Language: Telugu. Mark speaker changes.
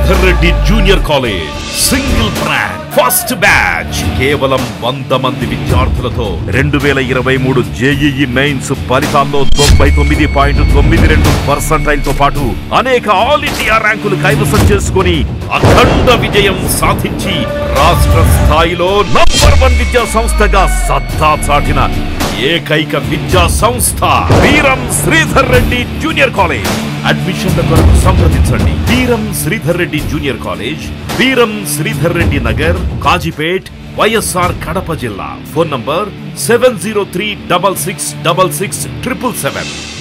Speaker 1: Sridhar Reddy junior college single brand first batch కేవలం వంద మంది విద్యార్థులతో రెండు వేల ఇరవై మూడు జేఈఈ మెయిన్స్ ఫలితాల్లో తొంభై తొమ్మిది పాయింట్ తొమ్మిది రెండు పర్సంటైల్ తో పాటు అనేక ఆల్ ఇండియా ర్యాంకులు కైవసం చేసుకుని అఖండ విజయం సాధించి రాష్ట్ర స్థాయిలో నంబర్ వన్ విద్యా సంస్థగా సత్తా చాటిన ఏకైక విద్యా సంస్థ వీరం శ్రీధర్ రెడ్డి జూనియర్ కాలేజ్ అడ్మిషన్ల కొరకు సంప్రదించండి వీరం శ్రీధర్ రెడ్డి జూనియర్ కాలేజ్ వీరం శ్రీధర్ రెడ్డి నగర్ కాజీపేట్ వైఎస్ఆర్ కడప జిల్లా phone number seven zero three double six double six triple seven